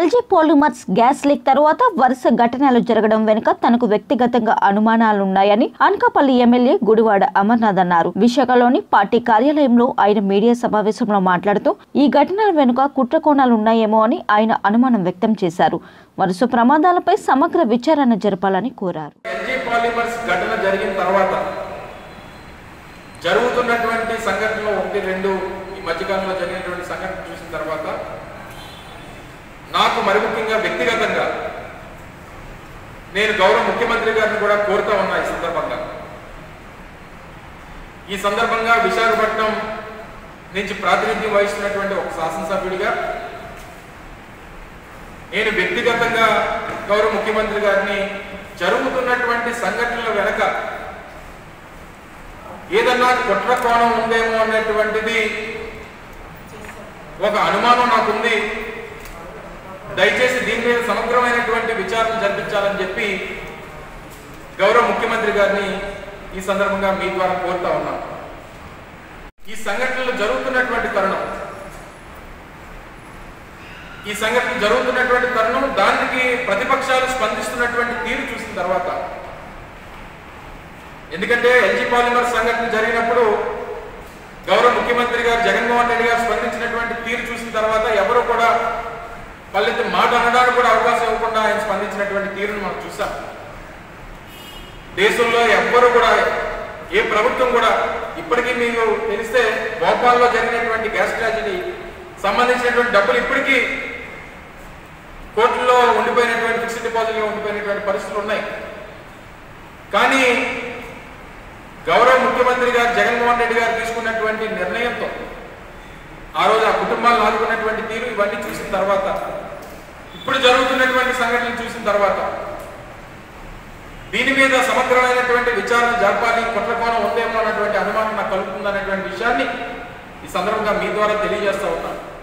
LG polymers gas leak తర్వాత వరుస ఘటనలు జరగడం వెనుక తనకు వ్యక్తిగతంగా అనుమానాలున్నాయని అనకాపల్లి ఎమ్మెల్యే గుడివాడ అమర్నాథ్ అన్నారు విశాఖలోని పార్టీ కార్యాలయంలో ఆయన మీడియా సమావేశంలో మాట్లాడుతూ ఈ ఘటనల వెనుక కుట్ర కోణాలున్నాయేమో అని ఆయన అనుమానం వ్యక్తం చేశారు వరుస ప్రమాదాలపై సమగ్ర విచారణ జరపాలని కోరారు ఎల్జీ పాలిమర్స్ ఘటన జరిగిన తర్వాత జరుగుతున్నటువంటి సంఘటనలు ఒకటి రెండు ఈ మధ్యకాలంలో జరిగినటువంటి సంఘటన చూసిన తర్వాత నాకు మరి ముఖ్యంగా వ్యక్తిగతంగా నేను గౌరవ ముఖ్యమంత్రి గారిని కూడా కోరుతా ఉన్నా ఈ సందర్భంగా ఈ సందర్భంగా విశాఖపట్నం నుంచి ప్రాతినిధ్యం వహిస్తున్నటువంటి ఒక శాసనసభ్యుడిగా నేను వ్యక్తిగతంగా గౌరవ ముఖ్యమంత్రి గారిని జరుగుతున్నటువంటి సంఘటనల వెనక ఏదన్నా కుట్ర కోణం ఉందేమో అన్నటువంటిది ఒక అనుమానం నాకుంది దయచేసి దీని మీద సమగ్రమైనటువంటి విచారణ జరిపించాలని చెప్పి గౌరవ ముఖ్యమంత్రి గారిని ఈ సందర్భంగా మీ ద్వారా కోరుతా ఉన్నాను ఈ సంఘటనలు జరుగుతున్నటువంటి తరుణం ఈ సంఘటన జరుగుతున్నటువంటి తరుణం దానికి ప్రతిపక్షాలు స్పందిస్తున్నటువంటి తీరు చూసిన తర్వాత ఎందుకంటే ఎల్జీ పాలిమర్ సంఘటన జరిగినప్పుడు గౌరవ ముఖ్యమంత్రి గారు జగన్మోహన్ రెడ్డి గారు స్పందించినటువంటి తీరు చూసిన తర్వాత ఎవరు కూడా పల్లెత్తి మాట అనడానికి కూడా అవకాశం ఇవ్వకుండా ఆయన స్పందించినటువంటి తీరును మనం చూసాం దేశంలో ఎవ్వరు కూడా ఏ ప్రభుత్వం కూడా ఇప్పటికీ మీకు తెలిస్తే భోపాల్లో జరిగినటువంటి గ్యాస్ ట్రాజడీ సంబంధించినటువంటి డబ్బులు ఇప్పటికీ కోర్టులో ఉండిపోయినటువంటి ఫిక్స్డ్ డిపాజిట్లో ఉండిపోయినటువంటి పరిస్థితులు ఉన్నాయి కానీ గౌరవ ముఖ్యమంత్రి గారు జగన్మోహన్ రెడ్డి గారు తీసుకున్నటువంటి నిర్ణయంతో ఆ రోజు ఆ కుటుంబాలను ఆదుకున్నటువంటి తీరు ఇవన్నీ చూసిన తర్వాత ఇప్పుడు జరుగుతున్నటువంటి సంఘటనలు చూసిన తర్వాత దీని మీద సమగ్రమైనటువంటి విచారణ జరపాలి కుట్రకోణం ఉందేమో అన్నటువంటి అనుమానం నాకు కలుగుతుందనేటువంటి విషయాన్ని ఈ సందర్భంగా మీ ద్వారా తెలియజేస్తా ఉన్నాను